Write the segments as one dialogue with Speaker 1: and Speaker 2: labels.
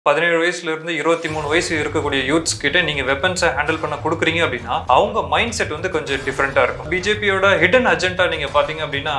Speaker 1: பதினேழு வயசுல இருந்து இருபத்தி மூணு வயசு இருக்கக்கூடிய யூத்ஸ் கிட்ட நீங்க வெப்பன்ஸை ஹேண்டில் பண்ண கொடுக்குறீங்க அப்படின்னா அவங்க மைண்ட் செட் வந்து கொஞ்சம் டிஃப்ரெண்டா இருக்கும் பிஜேபியோட ஹிடன் அஜெண்டா நீங்க பாத்தீங்க அப்படின்னா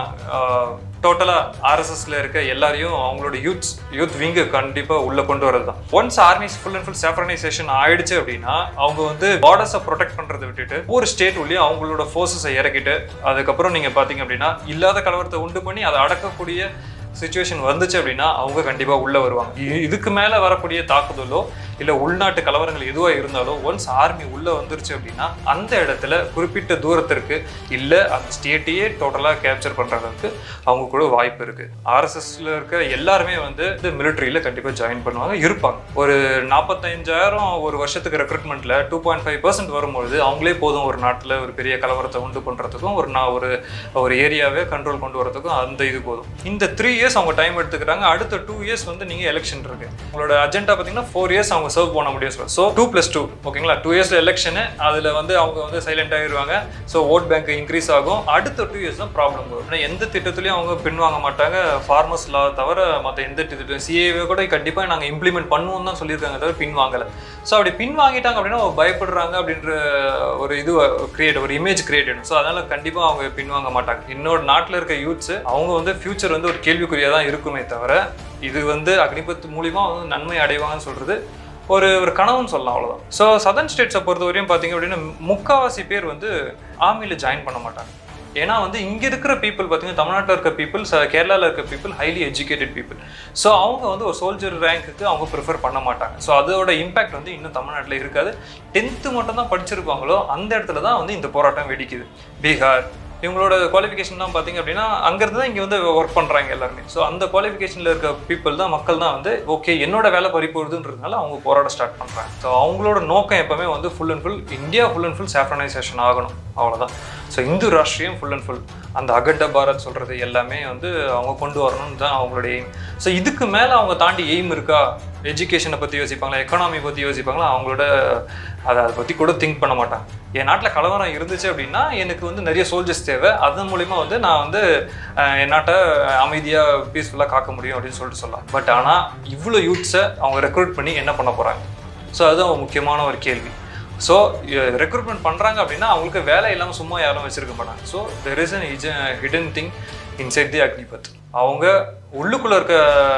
Speaker 1: டோட்டலா ஆர்எஸ்எஸ்ல இருக்க எல்லாரையும் அவங்களோட யூத்ஸ் யூத் விங்கு கண்டிப்பா உள்ள கொண்டு வரது தான் once armies full and full சேஃப்ரனைசேஷன் ஆயிடுச்சு அப்படின்னா அவங்க வந்து பார்டர்ஸை ப்ரொடெக்ட் பண்றதை விட்டுட்டு ஒரு ஸ்டேட் உள்ளே அவங்களோட ஃபோர்ஸஸை இறக்கிட்டு அதுக்கப்புறம் நீங்க பாத்தீங்க அப்படின்னா இல்லாத கலவரத்தை உண்டு பண்ணி அதை அடக்கக்கூடிய சுச்சுவேஷன் வந்துச்சு அப்படின்னா அவங்க கண்டிப்பா உள்ள வருவாங்க இ- இதுக்கு மேல வரக்கூடிய தாக்குதலோ இல்ல உள்நாட்டு கலவரங்கள் எதுவா இருந்தாலும் ஒன்ஸ் ஆர்மி உள்ள வந்துருச்சு அப்படின்னா அந்த இடத்துல குறிப்பிட்ட தூரத்திற்கு இல்ல அந்த ஸ்டேட்டையே டோட்டலா கேப்சர் பண்ற அளவுக்கு அவங்க கூட வாய்ப்பு இருக்கு ஆர்எஸ்எஸ்ல இருக்க எல்லாருமே வந்து இந்த மிலிட்டரியில கண்டிப்பா ஜாயின் பண்ணுவாங்க இருப்பாங்க ஒரு நாற்பத்தைஞ்சாயிரம் ஒரு வருஷத்துக்கு ரெக்ரூட்மெண்ட்ல டூ பாயிண்ட் ஃபைவ் பர்சன்ட் வரும்பொழுது அவங்களே போதும் ஒரு நாட்டுல ஒரு பெரிய கலவரத்தை உண்டு பண்றதுக்கும் ஒரு நான் ஒரு ஒரு ஏரியாவே கண்ட்ரோல் கொண்டு வரதுக்கும் அந்த இது போதும் இந்த த்ரீ இயர்ஸ் அவங்க டைம் எடுத்துக்கிறாங்க அடுத்த டூ இயர்ஸ் வந்து நீங்க எலெக்ஷன் இருக்கு உங்களோட அஜெண்டா பார்த்தீங்கன்னா ஃபோர் இயர்ஸ் அவங்க சர்வ் பண்ண முடியும் ஸோ டூ ப்ளஸ் டூ ஓகேங்களா டூ இயர்ஸ் எலெக்ஷனு அதில் வந்து அவங்க வந்து சைலண்ட் ஆகிடுவாங்க ஸோ ஓட் பேங்க் இன்க்ரீஸ் ஆகும் அடுத்த டூ இயர்ஸ் தான் ப்ராப்ளம் வரும் ஏன்னா எந்த திட்டத்துலையும் அவங்க பின்வாங்க மாட்டாங்க ஃபார்மர்ஸ் லா தவிர மற்ற எந்த திட்டம் சிஏவே கூட கண்டிப்பாக நாங்கள் இம்ப்ளிமெண்ட் பண்ணுவோம் தான் சொல்லியிருக்காங்க தவிர பின்வாங்கலை ஸோ அப்படி பின் வாங்கிட்டாங்க அப்படின்னா அவங்க பயப்படுறாங்க அப்படின்ற ஒரு இது கிரியேட் ஒரு இமேஜ் கிரியேட் ஆகும் ஸோ அதனால கண்டிப்பாக அவங்க பின்வாங்க மாட்டாங்க இன்னொரு நாட்டில் இருக்க யூத்ஸ் அவங்க வந்து ஃபியூச்சர் வந்து ஒரு கேள்விக்குறியாக தான் இருக்குமே தவிர இது வந்து அக்னிபத் மூலியமா வந்து நன்மை அடைவாங்கன்னு சொல்றது ஒரு ஒரு கனவுன்னு சொல்லலாம் அவ்வளோதான் ஸோ சதர்ன் ஸ்டேட்ஸை பொறுத்த வரையும் பார்த்தீங்க அப்படின்னா முக்காவாசி பேர் வந்து ஆர்மியில் ஜாயின் பண்ண மாட்டாங்க ஏன்னா வந்து இங்கே இருக்கிற பீப்புள் பார்த்தீங்கன்னா தமிழ்நாட்டில் இருக்க பீப்புள் கேரளாவில் இருக்க people highly educated people so அவங்க வந்து ஒரு சோல்ஜர் ரேங்க்குக்கு அவங்க ப்ரிஃபர் பண்ண மாட்டாங்க ஸோ அதோட இம்பாக்ட் வந்து இன்னும் தமிழ்நாட்டில் இருக்காது டென்த்து மட்டும் தான் படிச்சிருப்பாங்களோ அந்த இடத்துல தான் வந்து இந்த போராட்டம் வெடிக்குது பீகார் இவங்களோட குவாலிஃபிகேஷன் தான் பார்த்தீங்க அப்படின்னா அங்கேருந்து தான் இங்கே வந்து ஒர்க் பண்ணுறாங்க எல்லாருமே ஸோ அந்த குவாலிஃபிகேஷனில் இருக்க பீப்புள் தான் மக்கள் தான் வந்து ஓகே என்னோட வேலை பறி போகுதுன்றதுனால அவங்க போராட ஸ்டார்ட் பண்ணுறாங்க ஸோ அவங்களோட நோக்கம் எப்பவுமே வந்து full and full India full and full saffronisation ஆகணும் அவ்வளோதான் ஸோ இந்து ராஷ்டிரியம் ஃபுல் அண்ட் ஃபுல் அந்த அகண்ட பாரத் சொல்கிறது எல்லாமே வந்து அவங்க கொண்டு வரணும்னு தான் அவங்களோட எய்ம் ஸோ இதுக்கு மேலே அவங்க தாண்டி எய்ம் இருக்கா எஜுகேஷனை பற்றி யோசிப்பாங்களா எக்கனாமி பற்றி யோசிப்பாங்களா அவங்களோட அதை அதை பற்றி கூட திங்க் பண்ண மாட்டாங்க என் நாட்டில் கலவரம் இருந்துச்சு அப்படின்னா எனக்கு வந்து நிறைய சோல்ஜர்ஸ் தேவை அதன் மூலிமா வந்து நான் வந்து அஹ், என் நாட்டை அமைதியாக பீஸ்ஃபுல்லாக காக்க முடியும் அப்படின்னு சொல்லிட்டு சொல்லலாம் பட் ஆனால் இவ்வளோ யூத்ஸை அவங்க ரெக்ரூட் பண்ணி என்ன பண்ண போகிறாங்க ஸோ அதுதான் முக்கியமான ஒரு கேள்வி ஸோ ரெக்ரூட்மெண்ட் பண்ணுறாங்க அப்படின்னா அவங்களுக்கு வேலை இல்லாமல் சும்மா யாரும் வச்சிருக்க மாட்டாங்க ஸோ தெர் இஸ் அன் இஜ hidden thing inside the Agnipath அவங்க உள்ளுக்குள்ளே இருக்க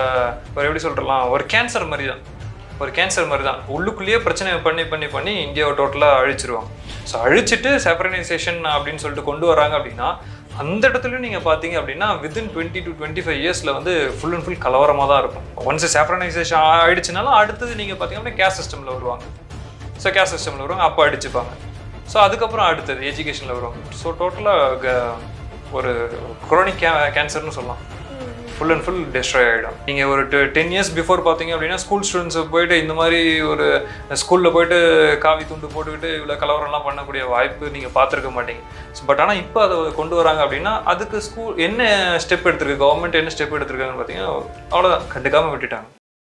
Speaker 1: ஒரு எப்படி சொல்கிறலாம் ஒரு கேன்சர் மாதிரி தான் ஒரு கேன்சர் மாதிரி தான் உள்ளுக்குள்ளேயே பிரச்சனை பண்ணி பண்ணி பண்ணி இந்தியாவை டோட்டலாக அழிச்சிருவாங்க ஸோ அழிச்சிட்டு செப்பரனைசேஷன் அப்படின்னு சொல்லிட்டு கொண்டு வராங்க அப்படின்னா அந்த இடத்துலையும் நீங்கள் பார்த்தீங்க அப்படின்னா within twenty to twenty five இயர்ஸில் வந்து ஃபுல் அண்ட் ஃபுல் கலவரமாக தான் இருக்கும் ஒன்ஸ் செப்பரனைசேஷன் ஆயிடுச்சுனாலும் அடுத்தது நீங்கள் பார்த்தீங்க அப்படின்னா கேஸ் சிஸ்டமில் வருவாங்க ஸோ கேஸ் சிஸ்டமில் வருவாங்க அப்போ அடிச்சுப்பாங்க ஸோ அதுக்கப்புறம் அடுத்தது எஜுகேஷனில் வருவாங்க ஸோ டோட்டலாக ஒரு குரோனிக் கே கேன்சர்னு சொல்லலாம் ஃபுல் அண்ட் ஃபுல் டெஸ்ட்ராய் ஆகிடும் நீங்கள் ஒரு டென் இயர்ஸ் பிஃபோர் பார்த்தீங்க அப்படின்னா ஸ்கூல் ஸ்டூடெண்ட்ஸ் போயிட்டு இந்த மாதிரி ஒரு ஸ்கூலில் போயிட்டு காவி துண்டு போட்டுக்கிட்டு இவ்வளோ கலவரம்லாம் பண்ணக்கூடிய வாய்ப்பு நீங்கள் பார்த்துருக்க மாட்டீங்க பட் ஆனால் இப்போ அதை கொண்டு வராங்க அப்படின்னா அதுக்கு ஸ்கூல் என்ன ஸ்டெப் எடுத்திருக்கு கவர்மெண்ட் என்ன ஸ்டெப் எடுத்திருக்காங்கன்னு பார்த்தீங்கன்னா அவ்வளோதான் கண்டுக்காமல் விட்டுட்டாங்க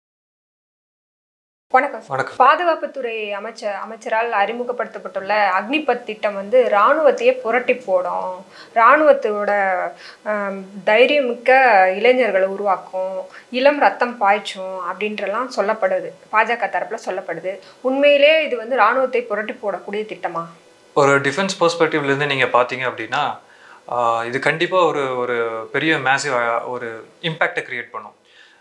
Speaker 2: வணக்கம் சார்.
Speaker 1: வணக்கம்
Speaker 2: பாதுகாப்புத்துறை அமைச்சர் அமைச்சரால் அறிமுகப்படுத்தப்பட்டுள்ள அக்னிபத் திட்டம் வந்து இராணுவத்தையே புரட்டி போடும் இராணுவத்தோட ஆம், தைரியமிக்க இளைஞர்களை உருவாக்கும் இளம் ரத்தம் பாய்ச்சும் அப்படின்றலாம் சொல்லப்படுது பாஜக தரப்புல சொல்லப்படுது உண்மையிலே இது வந்து இராணுவத்தை புரட்டி போடக்கூடிய திட்டமா
Speaker 1: ஒரு டிஃபென்ஸ் பெர்ஸ்பெக்டிவ்லேருந்து நீங்கள் பார்த்தீங்க அப்படின்னா ஆஹ் இது கண்டிப்பாக ஒரு ஒரு பெரிய மேசிவ் ஒரு இம்பேக்டை க்ரியேட் பண்ணும்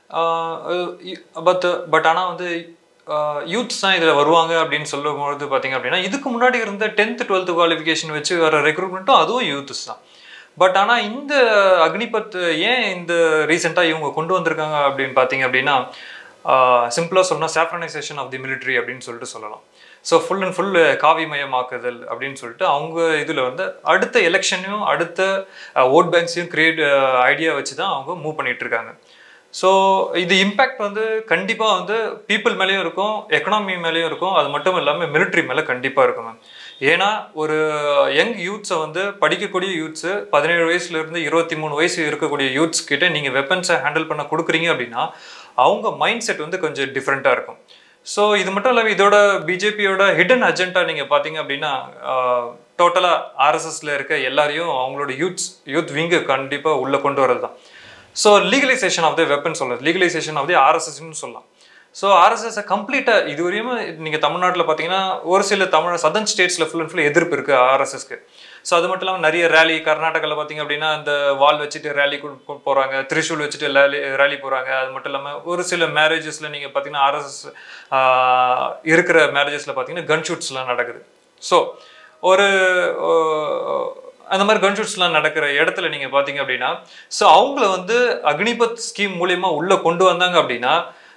Speaker 1: பட் பட் ஆனால் வந்து யூத்ஸ் தான் இதில் வருவாங்க அப்படின்னு சொல்லும்பொழுது பார்த்தீங்க அப்படின்னா இதுக்கு முன்னாடி இருந்த டென்த்து டுவெல்த்து குவாலிஃபிகேஷன் வச்சு வர ரெக்ரூட்மெண்ட்டும் அதுவும் யூத்ஸ் தான் பட் ஆனால் இந்த அக்னிபத் ஏன் இந்த ரீசெண்டாக இவங்க கொண்டு வந்திருக்காங்க அப்படின்னு பார்த்தீங்க அப்படின்னா சிம்பிளாக சொன்னால் சாஃப்ரனைசேஷன் ஆஃப் தி military அப்படின்னு சொல்லிட்டு சொல்லலாம் ஸோ ஃபுல் அண்ட் ஃபுல் காவிமயமாக்குதல் அப்படின்னு சொல்லிட்டு அவங்க இதில் வந்து அடுத்த எலெக்ஷனையும் அடுத்த ஓட் பேங்க்ஸையும் கிரியேட் ஐடியா வச்சு தான் அவங்க மூவ் பண்ணிட்டு இருக்காங்க ஸோ இது இம்பேக்ட் வந்து கண்டிப்பாக வந்து பீப்புள் மேலேயும் இருக்கும் எக்கனாமி மேலேயும் இருக்கும் அது மட்டும் இல்லாமல் military மேலே கண்டிப்பாக இருக்கும் மேம் ஏன்னா ஒரு யங் யூத்ஸை வந்து படிக்கக்கூடிய யூத்ஸு பதினேழு வயசுலேருந்து இருபத்தி மூணு வயசு இருக்கக்கூடிய யூத்ஸ் கிட்ட நீங்கள் வெப்பன்ஸை ஹேண்டில் பண்ண கொடுக்குறீங்க அப்படின்னா அவங்க மைண்ட் செட் வந்து கொஞ்சம் டிஃப்ரெண்ட்டாக இருக்கும் ஸோ இது மட்டும் இல்லாமல் இதோட பிஜேபியோட ஹிடன் அஜெண்டா நீங்கள் பார்த்தீங்க அப்படின்னா டோட்டலாக ஆர்எஸ்எஸ்ல இருக்க எல்லாரையும் அவங்களோட யூத்ஸ் யூத் விங்கு கண்டிப்பாக உள்ளே கொண்டு வரது தான் so legalization of the weapon சொல்லுது லீகலைசேஷன் ஆஃப் தி ஆர்எஸ்எஸ்ன்னு சொல்லலாம் ஸோ ஆர்எஸ்எஸ் கம்ப்ளீட்டாக இது வரையும் நீங்கள் தமிழ்நாட்டில் பார்த்தீங்கன்னா ஒரு சில தமிழ் சதர்ன் ஸ்டேட்ஸில் ஃபுல் அண்ட் ஃபுல் எதிர்ப்பு இருக்குது ஆர்எஸ்எஸ்க்கு ஸோ அது மட்டும் இல்லாமல் நிறைய ரேலி கர்நாடகாவில் பார்த்தீங்க அப்படின்னா அந்த வால் வச்சுட்டு ரேலி போகிறாங்க திரிசூல் வச்சுட்டு ரேலி ரேலி போகிறாங்க அது மட்டும் இல்லாமல் ஒரு சில மேரேஜஸில் நீங்கள் பார்த்தீங்கன்னா ஆர்எஸ்எஸ் இருக்கிற மேரேஜஸில் பார்த்தீங்கன்னா கன் ஷூட்ஸ்லாம் நடக்குது ஸோ ஒரு அஹ், அந்த மாதிரி கன் ஷூட்ஸ்லாம் நடக்கிற இடத்துல நீங்கள் பார்த்தீங்க அப்படின்னா ஸோ அவங்கள வந்து அக்னிபத் ஸ்கீம் மூலியமா உள்ளே கொண்டு வந்தாங்க அப்படின்னா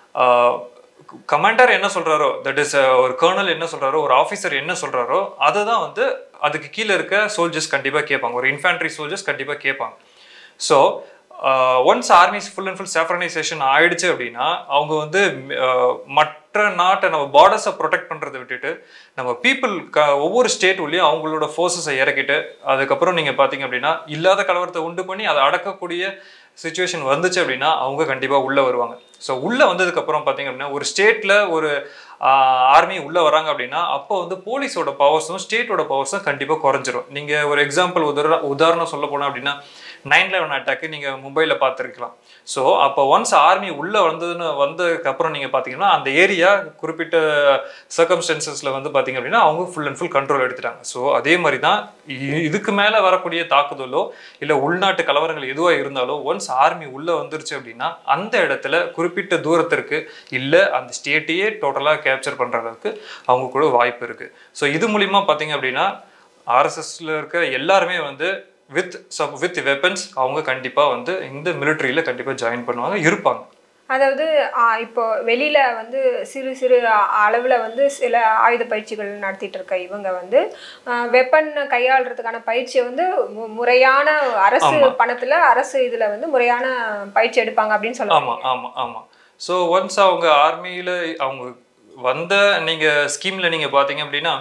Speaker 1: கமாண்டர் என்ன சொல்றாரோ தட் இஸ் ஒரு கர்னல் என்ன சொல்றாரோ ஒரு ஆஃபீஸர் என்ன சொல்றாரோ அதை தான் வந்து அதுக்கு கீழே இருக்க சோல்ஜர்ஸ் கண்டிப்பாக கேட்பாங்க ஒரு இன்ஃபேண்ட்ரி சோல்ஜர்ஸ் கண்டிப்பாக கேட்பாங்க so once armies full and full சேஃப்ரனைசேஷன் ஆயிடுச்சு அப்படின்னா அவங்க வந்து அஹ், மற்ற நாட்டை நம்ம பார்டர்ஸை ப்ரொடெக்ட் பண்ணுறதை விட்டுட்டு நம்ம பீப்புள் க ஒவ்வொரு ஸ்டேட் உள்ளேயும் அவங்களோட ஃபோர்ஸஸை இறக்கிட்டு அதுக்கப்புறம் நீங்கள் பார்த்தீங்க அப்படின்னா இல்லாத கலவரத்தை உண்டு பண்ணி அதை அடக்கக்கூடிய சுச்சுவேஷன் வந்துச்சு அப்படின்னா அவங்க கண்டிப்பாக உள்ளே வருவாங்க ஸோ உள்ளே வந்ததுக்கப்புறம் பார்த்தீங்க அப்படின்னா ஒரு ஸ்டேட்டில் ஒரு ஆர்மி உள்ளே வராங்க அப்படின்னா அப்போ வந்து போலீஸோட பவர்ஸும் ஸ்டேட்டோட பவர்ஸும் கண்டிப்பாக குறைஞ்சிரும் நீங்கள் ஒரு எக்ஸாம்பிள் உதார உதாரணம் சொல்ல போனோம் அப்படின்னா நைன் லெவன் அட்டாக்கு நீங்கள் மும்பையில் பார்த்துருக்கலாம் ஸோ அப்போ ஒன்ஸ் ஆர்மி உள்ளே வந்ததுன்னு வந்ததுக்கப்புறம் நீங்கள் பார்த்தீங்கன்னா அந்த ஏரியா குறிப்பிட்ட சர்க்கம்ஸ்டன்சஸில் வந்து பார்த்தீங்க அப்படின்னா அவங்க ஃபுல் அண்ட் ஃபுல் கண்ட்ரோல் எடுத்துட்டாங்க ஸோ அதே மாதிரி தான் இ- இதுக்கு மேலே வரக்கூடிய தாக்குதலோ இல்லை உள்நாட்டு கலவரங்கள் எதுவாக இருந்தாலோ ஒன்ஸ் ஆர்மி உள்ளே வந்துருச்சு அப்படின்னா அந்த இடத்துல குறிப்பிட்ட தூரத்திற்கு இல்லை அந்த ஸ்டேட்டையே டோட்டலாக கேப்சர் பண்ணுற அளவுக்கு அவங்க கூட வாய்ப்பு இருக்குது ஸோ இது மூலிமா பார்த்தீங்க அப்படின்னா ஆர்எஸ்எஸ்ல இருக்க எல்லாருமே வந்து வித் சப் வித் வெப்பன்ஸ் அவங்க கண்டிப்பாக வந்து இந்த மிலிட்ரியில் கண்டிப்பாக ஜாயின் பண்ணுவாங்க இருப்பாங்க
Speaker 2: அதாவது ஆ, இப்போ வெளியில வந்து சிறு சிறு அ- அளவுல வந்து சில ஆயுத பயிற்சிகள் நடத்திட்டு இருக்க இவங்க வந்து வெப்பன் கையாளுறதுக்கான பயிற்சியை வந்து மு- முறையான அரசு பணத்துல அரசு இதுல வந்து முறையான பயிற்சி எடுப்பாங்க அப்படின்னு சொல்லுவாங்க
Speaker 1: ஆமாம் ஆமாம் ஆமாம் ஸோ ஒன்ஸ் அவங்க ஆர்மியில் அவங்க வந்த நீங்கள் ஸ்கீமில் நீங்கள் பார்த்தீங்க அப்படின்னா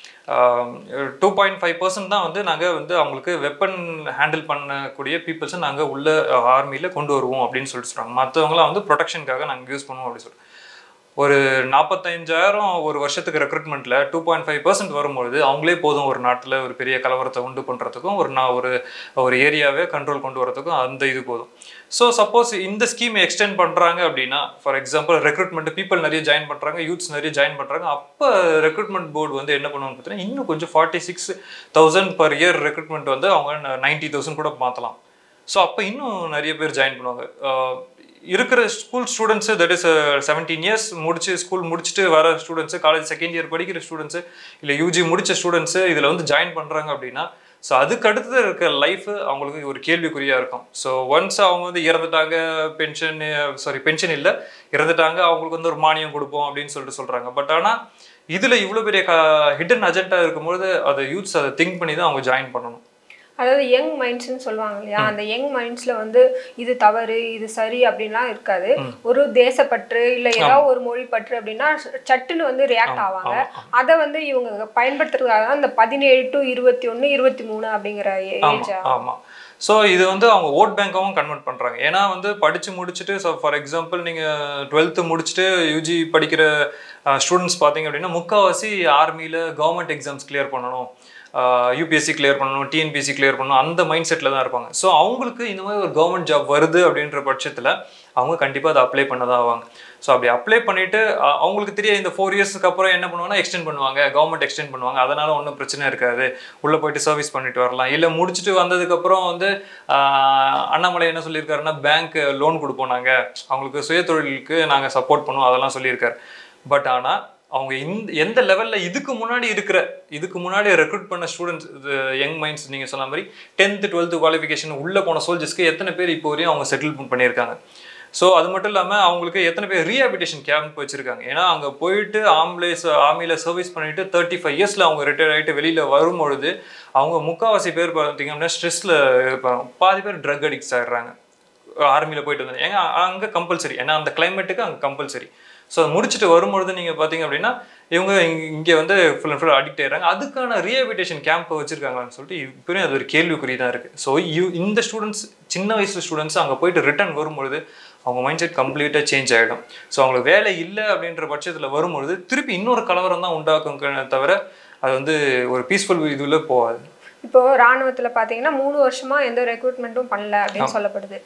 Speaker 1: டூ பாயிண்ட் ஃபைவ் பர்சன்ட் தான் வந்து நாங்கள் வந்து அவங்களுக்கு வெப்பன் ஹேண்டில் பண்ணக்கூடிய பீப்புள்ஸை நாங்கள் உள்ள ஆர்மியில் கொண்டு வருவோம் அப்படின்னு சொல்லிட்டு சொல்கிறாங்க மற்றவங்களாம் வந்து ப்ரொடெக்ஷனுக்காக நாங்கள் யூஸ் பண்ணுவோம் அப்படின்னு சொல்லிட்டு ஒரு நாற்பத்தஞ்சாயிரம் ஒரு வருஷத்துக்கு ரெக்ரூட்மெண்ட்டில் டூ பாயிண்ட் ஃபைவ் பர்சன்ட் வரும்பொழுது அவங்களே போதும் ஒரு நாட்டில் ஒரு பெரிய கலவரத்தை உண்டு பண்ணுறதுக்கும் ஒரு நான் ஒரு ஒரு ஏரியாவே கண்ட்ரோல் கொண்டு வரதுக்கும் அந்த இது போதும் ஸோ சப்போஸ் இந்த ஸ்கீம் எக்ஸ்டெண்ட் பண்ணுறாங்க அப்படின்னா ஃபார் எக்ஸாம்பிள் ரெக்ரூட்மெண்ட் பீப்பிள் நிறைய ஜாயின் பண்ணுறாங்க யூத்ஸ் நிறைய ஜாயின் பண்ணுறாங்க அப்போ ரெக்ரூட்மெண்ட் போர்டு வந்து என்ன பண்ணுவாங்க பார்த்தீங்கன்னா இன்னும் கொஞ்சம் forty six thousand per year recruitment வந்து அவங்க நைன்ட்டி தௌசண்ட் கூட மாற்றலாம் ஸோ அப்போ இன்னும் நிறைய பேர் ஜாயின் பண்ணுவாங்க ஆஹ் இருக்கிற school students that is seventeen years முடிச்சு ஸ்கூல் முடிச்சுட்டு வர ஸ்டூடெண்ட்ஸு காலேஜ் செகண்ட் இயர் படிக்கிற ஸ்டூடெண்ட்ஸு இல்லை யூஜி முடிச்ச ஸ்டூடெண்ட்ஸு இதில் வந்து ஜாயின் பண்ணுறாங்க அப்படின்னா ஸோ அதுக்கு அடுத்தது இருக்க லைஃப் அவங்களுக்கு ஒரு கேள்விக்குறியாக இருக்கும் ஸோ ஒன்ஸ் அவங்க வந்து இறந்துட்டாங்க பென்ஷன் சாரி பென்ஷன் இல்லை இறந்துட்டாங்க அவங்களுக்கு வந்து ஒரு மானியம் கொடுப்போம் அப்படின்னு சொல்லிட்டு சொல்கிறாங்க பட் ஆனால் இதில் இவ்வளோ பெரிய ஹிடன் அஜெண்டா இருக்கும்போது அதை யூத்ஸ் அதை திங்க் பண்ணி தான் அவங்க ஜாயின் பண்ணணும்
Speaker 2: அதாவது யங் மைண்ட்ஸ்னு சொல்லுவாங்க இல்லையா அந்த யங் மைண்ட்ஸ்ல வந்து இது தவறு இது சரி அப்படின்லாம் இருக்காது ஒரு தேசப்பற்று இல்ல ஏதாவது ஒரு மொழி பற்று அப்படின்னா சட்டுன்னு வந்து ரியாக்ட் ஆவாங்க அதை வந்து இவங்க பயன்படுத்துறதுக்காக தான் இந்த பதினேழு டு இருபத்தி ஒண்ணு இருபத்தி மூணு அப்படிங்கிற ஏஜ்
Speaker 1: ஆமாம் ஆமாம் ஸோ இது வந்து அவங்க ஓட் பேங்காகவும் கன்வெர்ட் பண்ணுறாங்க ஏன்னா வந்து படித்து முடிச்சுட்டு ஸோ ஃபார் எக்ஸாம்பிள் நீங்கள் டுவெல்த்து முடிச்சுட்டு யூஜி படிக்கிற ஸ்டூடெண்ட்ஸ் பார்த்தீங்க அப்படின்னா முக்கால்வாசி ஆர்மியில் கவர்மெண்ட் எக்ஸாம்ஸ் கிளியர் பண்ணணும் யூபிஎஸ்சி கிளியர் பண்ணணும் டிஎன்பிஎஸ்சி கிளியர் பண்ணணும் அந்த மைண்ட் செட்டில் தான் இருப்பாங்க ஸோ அவங்களுக்கு இந்த மாதிரி ஒரு கவர்மெண்ட் ஜாப் வருது அப்படின்ற பட்சத்தில் அவங்க கண்டிப்பாக அதை அப்ளை பண்ண தான் ஆவாங்க ஸோ அப்படி அப்ளை பண்ணிட்டு அ- அவங்களுக்கு தெரிய இந்த ஃபோர் இயர்ஸ்க்கு அப்புறம் என்ன பண்ணுவாங்கன்னா எக்ஸ்டெண்ட் பண்ணுவாங்க கவர்மெண்ட் எக்ஸ்டெண்ட் பண்ணுவாங்க அதனால ஒன்றும் பிரச்சனை இருக்காது உள்ளே போயிட்டு சர்வீஸ் பண்ணிட்டு வரலாம் இல்லை முடிச்சுட்டு வந்ததுக்கப்புறம் வந்து ஆஹ், அண்ணாமலை என்ன சொல்லியிருக்காருன்னா பேங்க் லோன் கொடுப்போம் நாங்கள் அவங்களுக்கு சுயதொழிலுக்கு நாங்கள் சப்போர்ட் பண்ணுவோம் அதெல்லாம் சொல்லியிருக்காரு பட் ஆனால் அவங்க இந்த எந்த லெவலில் இதுக்கு முன்னாடி இருக்கிற இதுக்கு முன்னாடி ரெக்ரூட் பண்ண ஸ்டூடெண்ட்ஸ் யங் மைண்ட்ஸ் நீங்கள் சொன்ன மாதிரி டென்த்து டுவெல்த்து குவாலிஃபிகேஷன் உள்ளே போன சோல்ஜர்ஸ்க்கு எத்தனை பேர் இப்போ வரையும் அவங்க செட்டில் பண்ணியிருக்காங்க ஸோ அது மட்டும் இல்லாமல் அவங்களுக்கு எத்தனை பேர் ரீஹாபிலிட்டேஷன் கேம்ப் வச்சுருக்காங்க ஏன்னா அங்கே போயிட்டு ஆம்புலேஸ் ஆர்மியில் சர்வீஸ் பண்ணிட்டு தேர்ட்டி ஃபைவ் இயர்ஸில் அவங்க ரிட்டையர் ஆகிட்டு வெளியில் வரும்பொழுது அவங்க முக்கால்வாசி பேர் பார்த்தீங்க அப்படின்னா ஸ்ட்ரெஸ்ஸில் இருப்பாங்க பாதி பேர் ட்ரக் அடிக்ட்ஸ் ஆகிடுறாங்க ஆர்மியில் போயிட்டு வந்தாங்க ஏங்க அங்கே கம்பல்சரி ஏன்னா அந்த கிளைமேட்டுக்கு அங்கே கம்பல்சரி ஸோ முடிச்சுட்டு வரும்பொழுது நீங்கள் பார்த்தீங்க அப்படின்னா இவங்க இங்கே வந்து ஃபுல் அண்ட் ஃபுல் அடிக்ட் ஆயிடுறாங்க அதுக்கான ரீஹபிலிட்டேஷன் கேம்ப் வச்சிருக்காங்கன்னு சொல்லிட்டு இப்போயும் அது ஒரு கேள்விக்குறி தான் இருக்குது ஸோ இந்த ஸ்டூடெண்ட்ஸ் சின்ன வயசு ஸ்டூடெண்ட்ஸ் அங்கே போயிட்டு ரிட்டர்ன் வரும்பொழுது அவங்க மைண்ட் செட் கம்ப்ளீட்டாக சேஞ்ச் ஆகிடும் ஸோ அவங்களுக்கு வேலை இல்லை அப்படின்ற பட்சத்தில் வரும்பொழுது திருப்பி இன்னொரு கலவரம் தான் உண்டாக்கும் தவிர அது வந்து ஒரு பீஸ்ஃபுல் இதுல போகாது
Speaker 2: இப்போ ராணுவத்துல பாத்தீங்கன்னா மூணு வருஷமா எந்த ரெக்ரூட்மெண்ட்டும் பண்ணல அப்படின்னு சொல்லப்படுது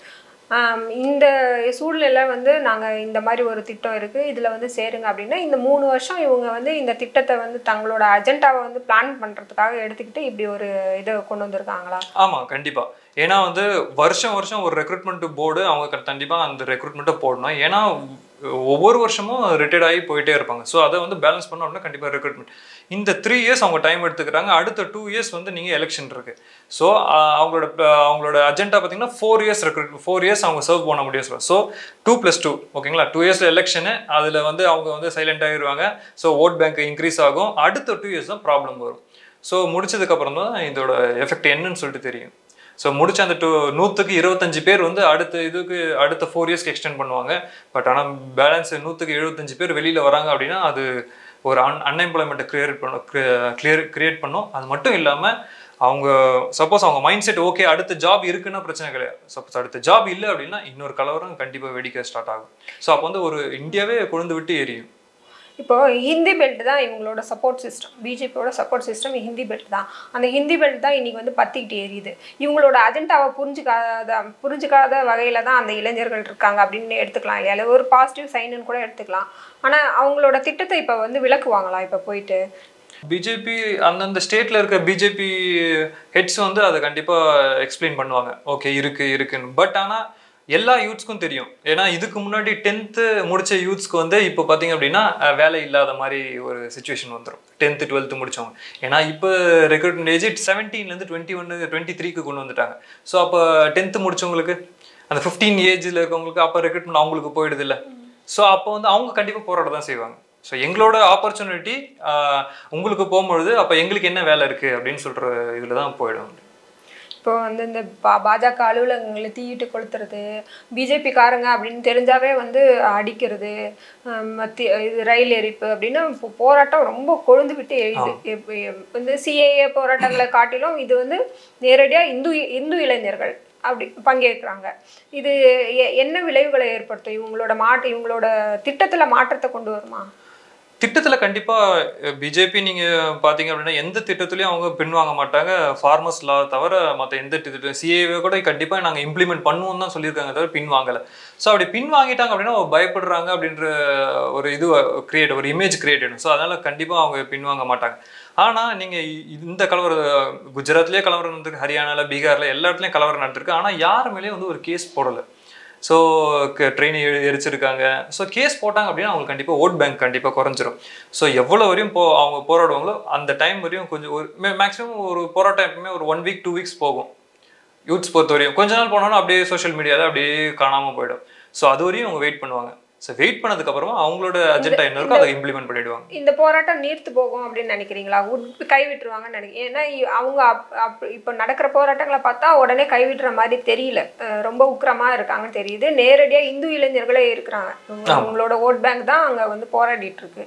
Speaker 2: ஆம், இந்த சூழ்நிலை வந்து நாங்கள் இந்த மாதிரி ஒரு திட்டம் இருக்குது இதில் வந்து சேருங்க அப்படின்னா இந்த மூணு வருஷம் இவங்க வந்து இந்த திட்டத்தை வந்து தங்களோட அஜெண்டாவை வந்து பிளான் பண்ணுறதுக்காக எடுத்துக்கிட்டு இப்படி ஒரு இதை கொண்டு வந்திருக்காங்களா
Speaker 1: ஆமா கண்டிப்பா ஏன்னா வந்து வருஷம் வருஷம் ஒரு ரெக்ரூட்மெண்ட் போர்டு அவங்க க- கண்டிப்பா அந்த ரெக்ரூட்மெண்ட்டை போடணும் ஏன்னா ஒவ்வொரு வருஷமும் ரிட்டையர்ட் ஆகி போயிட்டே இருப்பாங்க ஸோ அதை வந்து பேலன்ஸ் பண்ணோம் அப்படின்னா கண்டிப்பாக ரெக்ரூட்மெண்ட் இந்த த்ரீ இயர்ஸ் அவங்க டைம் எடுத்துக்கிறாங்க அடுத்த டூ இயர்ஸ் வந்து நீங்கள் எலெக்ஷன் இருக்கு ஸோ அவங்களோட அஹ், அவங்களோட அஜெண்டா பார்த்தீங்கன்னா four years recruit four years அவங்க சர்வ் பண்ண முடியும் சொல்லுவாங்க ஸோ டூ ப்ளஸ் டூ ஓகேங்களா டூ இயர்ஸ் எலெக்ஷனு அதில் வந்து அவங்க வந்து சைலண்ட் ஆகிடுவாங்க ஸோ ஓட் பேங்க் இன்க்ரீஸ் ஆகும் அடுத்த டூ இயர்ஸ் தான் ப்ராப்ளம் வரும் ஸோ முடிச்சதுக்கப்புறம் தான் இதோட எஃபெக்ட் என்னன்னு சொல்லிட்டு தெரியும் ஸோ முடிச்ச அந்த டூ நூற்றுக்கு இருபத்தஞ்சு பேர் வந்து அடுத்த இதுக்கு அடுத்த ஃபோர் இயர்ஸ்க்கு எக்ஸ்டெண்ட் பண்ணுவாங்க பட் ஆனால் பேலன்ஸ் நூற்றுக்கு எழுபத்தஞ்சு பேர் வெளியில் வராங்க அப்படின்னா அது ஒரு அன் அன்எம்ப்ளாய்மெண்ட்டை கிரியேட் பண்ணும் கிளியர் கிரியேட் பண்ணும் அது மட்டும் இல்லாமல் அவங்க சப்போஸ் அவங்க மைண்ட் செட் ஓகே அடுத்த ஜாப் இருக்குன்னா பிரச்சனை கிடையாது சப்போஸ் அடுத்த ஜாப் இல்லை அப்படின்னா இன்னொரு கலவரம் கண்டிப்பாக வெடிக்க ஸ்டார்ட் ஆகும் ஸோ அப்போ வந்து ஒரு இந்தியாவே கொழுந்து விட்டு எரியும்
Speaker 2: இப்போ ஹிந்தி பெல்ட் தான் இவங்களோட சப்போர்ட் சிஸ்டம் பிஜேபியோட சப்போர்ட் சிஸ்டம் ஹிந்தி பெல்ட் தான் அந்த ஹிந்தி பெல்ட் தான் இன்னைக்கு வந்து பத்திக்கிட்டு எரியுது இவங்களோட அஜெண்டாவை புரிஞ்சுக்காத புரிஞ்சுக்காத வகையில தான் அந்த இளைஞர்கள் இருக்காங்க அப்படின்னு எடுத்துக்கலாம் இல்லையா இல்ல ஒரு பாசிட்டிவ் சைனுன்னு கூட எடுத்துக்கலாம் ஆனா அவங்களோட திட்டத்தை இப்போ வந்து விளக்குவாங்களா இப்போ போயிட்டு
Speaker 1: பிஜேபி அந்தந்த ஸ்டேட்ல இருக்க பிஜேபி ஹெட்ஸ் வந்து அதை கண்டிப்பா எக்ஸ்பிளைன் பண்ணுவாங்க ஓகே இருக்கு இருக்குன்னு பட் ஆனா எல்லா யூத்ஸ்க்கும் தெரியும் ஏன்னா இதுக்கு முன்னாடி டென்த்து முடிச்ச யூத்ஸ்க்கு வந்து இப்போ பார்த்தீங்க அப்படின்னா அஹ், வேலை இல்லாத மாதிரி ஒரு சுச்சுவேஷன் வந்துடும் டென்த்து டுவெல்த்து முடிச்சவங்க ஏன்னா இப்போ ரெக்ரூட்மெண்ட் ஏஜ் செவன்டீன்லேருந்து டுவெண்ட்டி ஒன்று டுவெண்ட்டி த்ரீக்கு கொண்டு வந்துட்டாங்க ஸோ அப்போ டென்த்து முடிச்சவங்களுக்கு அந்த ஃபிஃப்டீன் ஏஜில் இருக்கவங்களுக்கு அப்போ ரெக்ரூட்மெண்ட் அவங்களுக்கு போயிடுது இல்லை ஸோ அப்போ வந்து அவங்க கண்டிப்பாக போராட தான் செய்வாங்க ஸோ எங்களோட ஆப்பர்ச்சுனிட்டி உங்களுக்கு போகும்பொழுது அப்போ எங்களுக்கு என்ன வேலை இருக்குது அப்படின்னு சொல்கிற இதில் தான் போயிடும்
Speaker 2: இப்போ வந்து இந்த பா பாஜக அலுவலகங்களை தீயிட்டு கொளுத்துறது பிஜேபி காரங்க அப்படின்னு தெரிஞ்சாவே வந்து அடிக்கிறது ஹம், மத்திய இது ரயில் எரிப்பு அப்படின்னு இப்போ போராட்டம் ரொம்ப கொழுந்து விட்டு எரியுது எப்ப- எப்- வந்து சிஏஏ போராட்டங்களை காட்டிலும் இது வந்து நேரடியாக இந்து இந்து இளைஞர்கள் அப்படி பங்கேற்கிறாங்க இது எ- என்ன விளைவுகளை ஏற்படுத்தும் இவங்களோட மாற்று இவங்களோட திட்டத்துல மாற்றத்தை கொண்டு வருமா
Speaker 1: திட்டத்தில் கண்டிப்பாக பிஜேபி நீங்கள் பார்த்தீங்க அப்படின்னா எந்த திட்டத்துலையும் அவங்க பின்வாங்க மாட்டாங்க ஃபார்மர்ஸ் லா தவிர மற்ற எந்த திட்டம் சிஏவே கூட கண்டிப்பாக நாங்கள் இம்ப்ளிமெண்ட் பண்ணுவோம் தான் சொல்லியிருக்காங்க தவிர பின்வாங்கலை ஸோ அப்படி பின்வாங்கிட்டாங்க அப்படின்னா அவங்க பயப்படுறாங்க அப்படின்ற ஒரு இது கிரியேட் ஒரு இமேஜ் கிரியேட் ஆகிடும் ஸோ அதனால் கண்டிப்பாக அவங்க பின்வாங்க மாட்டாங்க ஆனால் நீங்கள் இந்த கலவரம் குஜராத்லேயே கலவரம் நடந்திருக்கு ஹரியானாவில் பீகாரில் எல்லா இடத்துலையும் கலவரம் நடந்திருக்கு ஆனால் யார் மேலேயும் வந்து ஒரு கேஸ் போடலை ஸோ ட்ரெயின் எரிச்சிருக்காங்க ஸோ கேஸ் போட்டாங்க அப்படின்னா அவங்களுக்கு கண்டிப்பாக ஓட் பேங்க் கண்டிப்பாக குறைஞ்சிரும் ஸோ எவ்வளோ வரையும் போ அவங்க போராடுவாங்களோ அந்த டைம் வரையும் கொஞ்சம் ஒரு மேக்ஸிமம் ஒரு போராட்டம் எப்பவுமே ஒரு ஒன் வீக் டூ வீக்ஸ் போகும் யூத்ஸ் பொறுத்த வரையும் கொஞ்ச நாள் போனோன்னா அப்படியே சோஷியல் மீடியாவில் அப்படியே காணாமல் போயிடும் ஸோ அது வரையும் அவங்க வெயிட் பண்ணுவாங்க ஸோ வெயிட் பண்ணதுக்கப்புறமா அவங்களோட அஜெண்டா என்ன இருக்கோ அதை இம்ப்ளிமெண்ட் பண்ணிடுவாங்க
Speaker 2: இந்த போராட்டம் நீர்த்து போகும் அப்படின்னு நினைக்கிறீங்களா உட்- கைவிட்டுருவாங்கன்னு நினைக்கிறேன் ஏன்னா இ- அவங்க அப் அப் இப்போ நடக்கிற போராட்டங்களை பார்த்தா உடனே கைவிட்டுற மாதிரி தெரியல அஹ் ரொம்ப உக்கிரமா இருக்காங்கன்னு தெரியுது நேரடியா இந்து இளைஞர்களே இருக்கிறாங்க இவங்க- அவங்களோட ஓட் பேங்க் தான் அங்க வந்து போராடிட்டு இருக்கு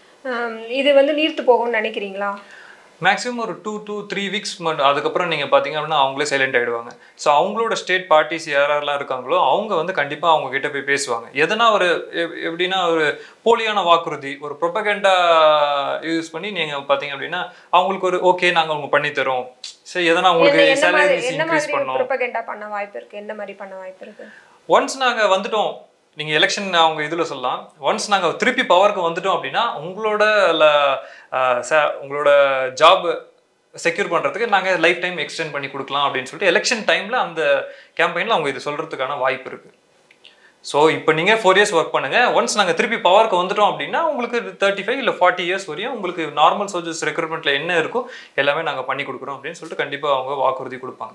Speaker 2: அஹ் இது வந்து நீர்த்து போகும்னு நினைக்கிறீங்களா
Speaker 1: மேக்ஸிமம் ஒரு டூ டூ த்ரீ வீக்ஸ் மட்டும் அதுக்கப்புறம் நீங்கள் பார்த்தீங்க அப்படின்னா அவங்களே சைலண்ட் ஆகிடுவாங்க ஸோ அவங்களோட ஸ்டேட் பார்ட்டிஸ் யாரெல்லாம் இருக்காங்களோ அவங்க வந்து கண்டிப்பாக அவங்க கிட்ட போய் பேசுவாங்க எதனா ஒரு எப்- எப்படின்னா ஒரு போலியான வாக்குறுதி ஒரு ப்ரொபகண்டா யூஸ் பண்ணி நீங்கள் பார்த்தீங்க அப்படின்னா அவங்களுக்கு ஒரு ஓகே நாங்கள் அவங்க பண்ணி தரோம் சரி எதனா
Speaker 2: என்ன
Speaker 1: உங்களுக்கு
Speaker 2: என்ன மாதிரி
Speaker 1: சேலரிஸ்
Speaker 2: என்ன
Speaker 1: இன்க்ரீஸ்
Speaker 2: மாதிரி
Speaker 1: பண்ணோம்
Speaker 2: ப்ரொபகண்டா பண்ண வாய்ப்பு இருக்கு என்ன மாதிரி பண்ண வாய்ப்பு இருக்கு
Speaker 1: ஒன்ஸ் நாங்கள் வந்துட்டோம் நீங்கள் எலெக்ஷன் அவங்க இதில் சொல்லலாம் ஒன்ஸ் நாங்கள் திருப்பி பவருக்கு வந்துட்டோம் அப்படின்னா உங்களோட ல- ஆஹ் ச- உங்களோட ஜாப் செக்யூர் பண்ணுறதுக்கு நாங்கள் லைஃப் டைம் எக்ஸ்டெண்ட் பண்ணி கொடுக்கலாம் அப்படின்னு சொல்லிட்டு எலெக்ஷன் டைமில் அந்த கேம்பெயினில் அவங்க இது சொல்கிறதுக்கான வாய்ப்பு இருக்குது ஸோ இப்போ நீங்கள் ஃபோர் இயர்ஸ் ஒர்க் பண்ணுங்கள் ஒன்ஸ் நாங்கள் திருப்பி பவருக்கு வந்துட்டோம் அப்படின்னா உங்களுக்கு தேர்ட்டி ஃபைவ் இல்லை ஃபார்ட்டி இயர்ஸ் வரையும் உங்களுக்கு நார்மல் சோல்ஜர்ஸ் ரெக்ரூட்மெண்ட்டில் என்ன இருக்கோ எல்லாமே நாங்கள் பண்ணி கொடுக்குறோம் அப்படின்னு சொல்லிட்டு கண்டிப்பாக அவங்க வாக்குறுதி கொடுப்பாங்க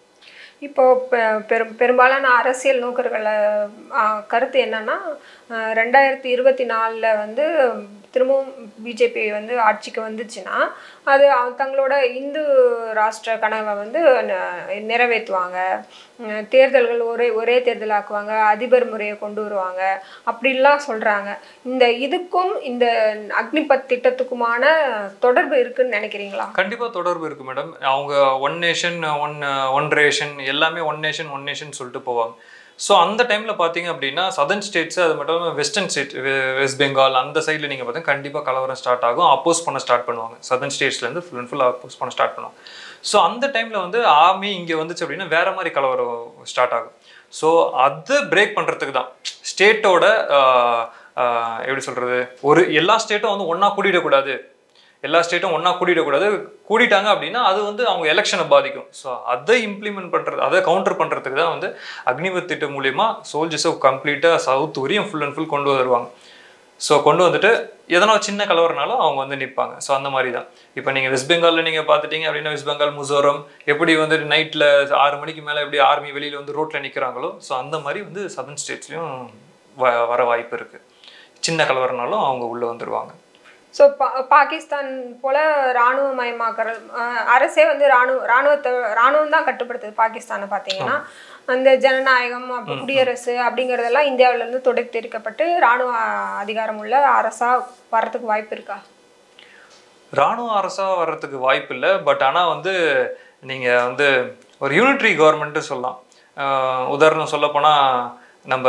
Speaker 2: இப்போ பெ- பெரும் பெரும்பாலான அரசியல் நோக்கர்களை ஆ, கருத்து என்னன்னா ஆ, ரெண்டாயிரத்தி இருபத்தி நாலில் வந்து திரும்பவும் பிஜேபி வந்து ஆட்சிக்கு வந்துச்சுன்னா அது அவ- தங்களோட இந்து ராஷ்டிர கனவை வந்து ந- நிறைவேற்றுவாங்க உம், தேர்தல்கள் ஒரே ஒரே தேர்தல் ஆக்குவாங்க அதிபர் முறையை கொண்டு வருவாங்க அப்படிலாம் சொல்றாங்க இந்த இதுக்கும் இந்த அக்னிபத் திட்டத்துக்குமான தொடர்பு இருக்குன்னு நினைக்கிறீங்களா
Speaker 1: கண்டிப்பாக தொடர்பு இருக்கு மேடம் அவங்க one nation one one ration எல்லாமே ஒன் நேஷன் ஒன் நேஷன் சொல்லிட்டு போவாங்க ஸோ அந்த டைமில் பார்த்தீங்க அப்படின்னா சதர்ன் ஸ்டேட்ஸ் அது மட்டும் இல்லாமல் வெஸ்டர்ன் ஸ்டேட் வெஸ்ட் பெங்கால் அந்த சைடில் நீங்கள் பார்த்தீங்கன்னா கண்டிப்பாக கலவரம் ஸ்டார்ட் ஆகும் அப்போஸ் பண்ண ஸ்டார்ட் பண்ணுவாங்க சதர்ன் ஸ்டேட்ஸ்லேருந்து ஃபுல் அண்ட் ஃபுல் அப்போஸ் பண்ண ஸ்டார்ட் பண்ணுவாங்க ஸோ அந்த டைமில் வந்து ஆர்மி இங்கே வந்துச்சு அப்படின்னா வேற மாதிரி கலவரம் ஸ்டார்ட் ஆகும் ஸோ அதை பிரேக் பண்ணுறதுக்கு தான் ஸ்டேட்டோட எப்படி சொல்கிறது ஒரு எல்லா ஸ்டேட்டும் வந்து ஒன்றா கூட்டிடக்கூடாது எல்லா ஸ்டேட்டும் ஒன்றா கூட்டிடக்கூடாது கூட்டிட்டாங்க அப்படின்னா அது வந்து அவங்க எலெக்ஷனை பாதிக்கும் ஸோ அதை இம்ப்ளிமெண்ட் பண்ணுறது அதை கவுண்டர் பண்ணுறதுக்கு தான் வந்து அக்னிபத் திட்டம் மூலியமா சோல்ஜர்ஸை கம்ப்ளீட்டாக சவுத் வரையும் ஃபுல் அண்ட் ஃபுல் கொண்டு வருவாங்க ஸோ கொண்டு வந்துட்டு எதனா ஒரு சின்ன கலவரனாலும் அவங்க வந்து நிற்பாங்க ஸோ அந்த மாதிரி தான் இப்போ நீங்கள் வெஸ்ட் பெங்காலில் நீங்கள் பார்த்துட்டீங்க அப்படின்னா வெஸ்ட் பெங்கால் மிசோரம் எப்படி வந்து நைட்டில் ஆறு மணிக்கு மேலே எப்படி ஆர்மி வெளியில் வந்து ரோட்டில் நிற்கிறாங்களோ ஸோ அந்த மாதிரி வந்து சதர்ன் ஸ்டேட்ஸ்லையும் வ வர வாய்ப்பு இருக்குது சின்ன கலவரனாலும் அவங்க உள்ளே வந்துடுவாங்க
Speaker 2: ஸோ பா பாகிஸ்தான் போல இராணுவமயமாக்குறது அஹ் அரசே வந்து ராணுவ ராணுவத்தை ராணுவம் தான் கட்டுப்படுத்துது பாகிஸ்தானை பார்த்தீங்கன்னா அந்த ஜனநாயகம் அப்ப குடியரசு அப்படிங்கிறதெல்லாம் இந்தியாவுல இருந்து துடைத்தெரிக்கப்பட்டு ராணுவ அதிகாரம் உள்ள அரசா வர்றதுக்கு வாய்ப்பு இருக்கா
Speaker 1: ராணுவ அரசாக வர்றதுக்கு வாய்ப்பு இல்லை பட் ஆனால் வந்து நீங்கள் வந்து ஒரு யூனிட்ரி கவர்மெண்ட்டு சொல்லலாம் ஆஹ் உதாரணம் சொல்லப்போனால் நம்ம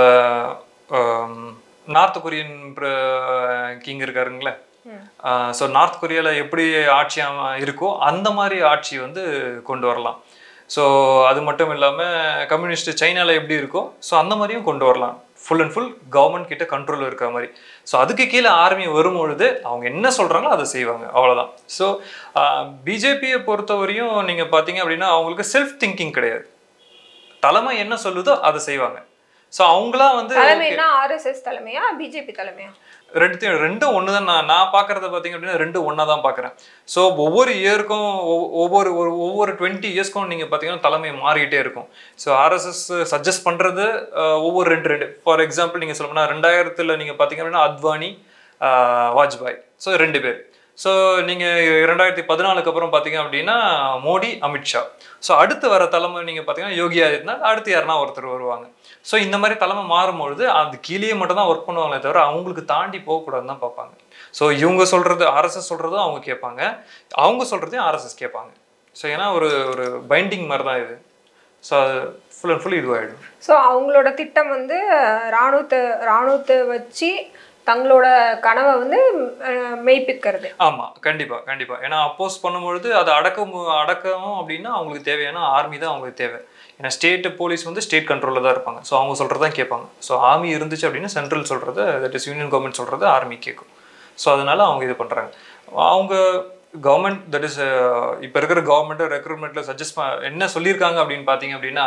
Speaker 1: நார்த் கொரியன் கிங் இருக்காருங்களே ஸோ நார்த் கொரியாவில் எப்படி ஆட்சி அம- இருக்கோ அந்த மாதிரி ஆட்சி வந்து கொண்டு வரலாம் ஸோ அது மட்டும் இல்லாமல் கம்யூனிஸ்ட் சைனாவில் எப்படி இருக்கோ ஸோ அந்த மாதிரியும் கொண்டு வரலாம் ஃபுல் அண்ட் ஃபுல் கவர்மெண்ட் கிட்ட கண்ட்ரோல் இருக்கிற மாதிரி ஸோ அதுக்கு கீழே ஆர்மி வரும்பொழுது அவங்க என்ன சொல்கிறாங்களோ அதை செய்வாங்க அவ்வளோதான் ஸோ பிஜேபியை பொறுத்தவரையும் நீங்கள் பார்த்தீங்க அப்படின்னா அவங்களுக்கு செல்ஃப் திங்கிங் கிடையாது தலைமை என்ன சொல்லுதோ அதை செய்வாங்க ஸோ அவங்களா வந்து
Speaker 2: தலைமைன்னா ஆர்எஸ்எஸ் தலைமையா பிஜேபி தலைமையா
Speaker 1: ரெண்டு ரெண்டும் ஒன்று தான் நான் நான் பார்க்குறத பார்த்தீங்க அப்படின்னா ரெண்டும் ஒன்றா தான் பார்க்குறேன் ஸோ ஒவ்வொரு இயருக்கும் ஒவ்வொரு ஒரு ஒவ்வொரு டுவெண்ட்டி இயர்ஸ்க்கும் நீங்கள் பார்த்தீங்கன்னா தலைமை மாறிக்கிட்டே இருக்கும் ஸோ ஆர்எஸ்எஸ் சஜஸ்ட் பண்ணுறது ஒவ்வொரு ரெண்டு ரெண்டு ஃபார் எக்ஸாம்பிள் நீங்கள் சொல்லணும்னா ரெண்டாயிரத்தில் நீங்கள் பார்த்தீங்க அப்படின்னா அத்வானி ஆஹ் வாஜ்பாய் ஸோ ரெண்டு பேர் ஸோ நீங்கள் ரெண்டாயிரத்தி பதினாலுக்கு அப்புறம் பார்த்தீங்க அப்படின்னா மோடி அமித்ஷா ஸோ அடுத்து வர தலைமை நீங்கள் பார்த்தீங்கன்னா யோகி ஆதித்யநாத் அடுத்து யாருன்னா ஒருத்தர் வருவாங்க ஸோ இந்த மாதிரி தலைமை மாறும்பொழுது அது கீழே மட்டும் தான் ஒர்க் பண்ணுவாங்களே தவிர அவங்களுக்கு தாண்டி போகக்கூடாதுன்னு தான் பார்ப்பாங்க ஸோ இவங்க சொல்கிறது ஆர்எஸ்எஸ் சொல்கிறதும் அவங்க கேட்பாங்க அவங்க சொல்கிறதையும் ஆர்எஸ்எஸ் கேட்பாங்க ஸோ ஏன்னா ஒரு ஒரு பைண்டிங் மாதிரி தான் இது ஸோ அது ஃபுல் அண்ட் ஃபுல் இதுவாகிடும்
Speaker 2: ஸோ அவங்களோட திட்டம் வந்து அஹ், ராணுவத்தை ராணுவத்தை வச்சு தங்களோட கனவை வந்து அஹ், மெய்ப்பிக்கிறது
Speaker 1: ஆமாம் கண்டிப்பாக கண்டிப்பாக ஏன்னா அப்போஸ் பண்ணும்பொழுது அதை அடக்கம் அடக்கணும் அப்படின்னா அவங்களுக்கு தேவையான ஆர்மி தான் அவங்களுக்கு தேவை ஏன்னா ஸ்டேட்டு போலீஸ் வந்து ஸ்டேட் கண்ட்ரோலில் தான் இருப்பாங்க ஸோ அவங்க சொல்கிறது தான் கேட்பாங்க ஸோ ஆர்மி இருந்துச்சு அப்படின்னா சென்ட்ரல் சொல்கிறது தட் இஸ் யூனியன் கவர்மெண்ட் சொல்கிறது ஆர்மி கேட்கும் ஸோ அதனால அவங்க இது பண்ணுறாங்க அவங்க கவர்மெண்ட் தட் இஸ் இப்போ இருக்கிற கவர்மெண்ட்டு ரெக்ரூட்மெண்ட்டில் சஜஸ்ட் என்ன சொல்லியிருக்காங்க அப்படின்னு பார்த்தீங்க அப்படின்னா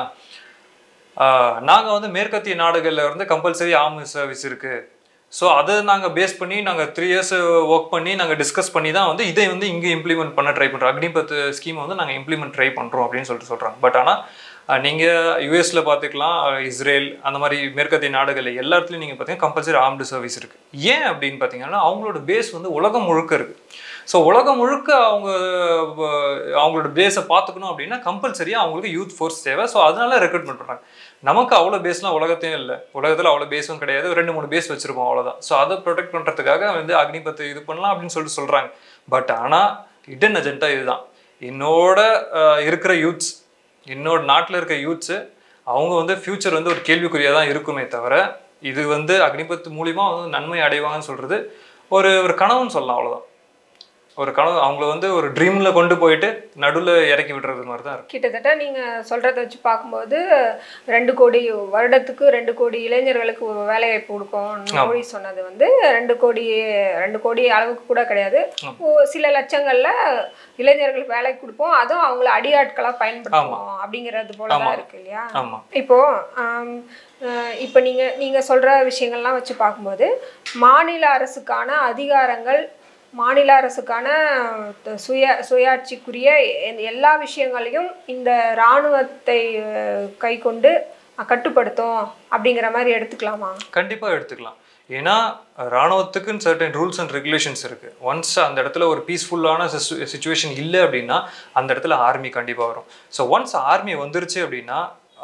Speaker 1: நாங்கள் வந்து மேற்கத்திய நாடுகளில் இருந்து கம்பல்சரி ஆர்மி சர்வீஸ் இருக்குது ஸோ அதை நாங்கள் பேஸ் பண்ணி நாங்கள் த்ரீ இயர்ஸ் ஒர்க் பண்ணி நாங்கள் டிஸ்கஸ் பண்ணி தான் வந்து இதை வந்து இங்கே இம்ப்ளிமெண்ட் பண்ண ட்ரை பண்ணுறோம் அக்னிபத் ஸ்கீமை வந்து நாங்கள் இம்ப்ளிமெண்ட் ட்ரை பண்ணுறோம் அப்படின்னு சொல்லிட்டு சொல்கிறாங்க பட் ஆனால் நீங்கள் யூஎஸில் பார்த்துக்கலாம் அஹ், இஸ்ரேல் அந்த மாதிரி மேற்கத்திய நாடுகளில் எல்லா இடத்துலையும் நீங்கள் பார்த்தீங்கன்னா கம்பல்சரி ஆர்ம்டு சர்வீஸ் இருக்குது ஏன் அப்படின்னு பார்த்தீங்கன்னா அவங்களோட பேஸ் வந்து உலகம் முழுக்க இருக்குது ஸோ உலகம் முழுக்க அவங்க அஹ், அவங்களோட பேஸை பார்த்துக்கணும் அப்படின்னா கம்பல்சரியாக அவங்களுக்கு யூத் ஃபோர்ஸ் தேவை ஸோ அதனால ரெக்ரூட்மெண்ட் பண்ணுறாங்க நமக்கு அவ்வளோ பேஸ்லாம் உலகத்தையும் இல்லை உலகத்தில் அவ்வளோ பேஸும் கிடையாது ரெண்டு மூணு பேஸ் வச்சிருக்கோம் அவ்வளோதான் ஸோ அதை ப்ரொடெக்ட் பண்ணுறதுக்காக வந்து அக்னிபத்து இது பண்ணலாம் அப்படின்னு சொல்லிட்டு சொல்கிறாங்க பட் ஆனால் இடன் அஜெண்டா இதுதான் என்னோட அஹ், இருக்கிற யூத்ஸ் என்னோட நாட்டில் இருக்க யூத்ஸு அவங்க வந்து ஃப்யூச்சர் வந்து ஒரு கேள்விக்குறியாக தான் இருக்குமே தவிர இது வந்து அக்னிபத் மூலியமா வந்து நன்மை அடைவாங்கன்னு சொல்கிறது ஒரு ஒரு கனவுன்னு சொல்லலாம் அவ்வளோதான் ஒரு கனவு அவங்கள வந்து ஒரு ட்ரீம்ல கொண்டு போயிட்டு நடுவில் இறக்கி விடுறது மாதிரி தான் இருக்கும்
Speaker 2: கிட்டத்தட்ட நீங்க சொல்றத வச்சு பார்க்கும்போது ரெண்டு கோடி வருடத்துக்கு ரெண்டு கோடி இளைஞர்களுக்கு வேலை வாய்ப்பு கொடுக்கும் மோடி சொன்னது வந்து ரெண்டு கோடி ரெண்டு கோடி அளவுக்கு கூட கிடையாது ஓ- சில லட்சங்கள்ல இளைஞர்களுக்கு வேலை கொடுப்போம் அதுவும் அவங்கள அடியாட்களா பயன்படுத்துவோம் அப்படிங்கிறது போல தான் இருக்கு இல்லையா
Speaker 1: ஆமாம்
Speaker 2: இப்போ ஆம், அஹ், இப்போ நீங்க நீங்க சொல்ற விஷயங்கள்லாம் வச்சு பார்க்கும்போது மாநில அரசுக்கான அதிகாரங்கள் மாநில அரசுக்கான த- சுய சுயாட்சிக்குரிய எ- எல்லா விஷயங்களையும் இந்த இராணுவத்தை அஹ், கை கொண்டு அஹ், கட்டுப்படுத்தும் அப்படிங்கிற மாதிரி எடுத்துக்கலாமா
Speaker 1: கண்டிப்பாக எடுத்துக்கலாம் ஏன்னா ராணுவத்துக்குன்னு சர்டன் ரூல்ஸ் அண்ட் ரெகுலேஷன்ஸ் இருக்கு ஒன்ஸ் அந்த இடத்துல ஒரு பீஸ்ஃபுல்லான சுச்சுவேஷன் இல்லை அப்படின்னா அந்த இடத்துல ஆர்மி கண்டிப்பாக வரும் ஸோ ஒன்ஸ் ஆர்மி வந்துருச்சு அப்படின்னா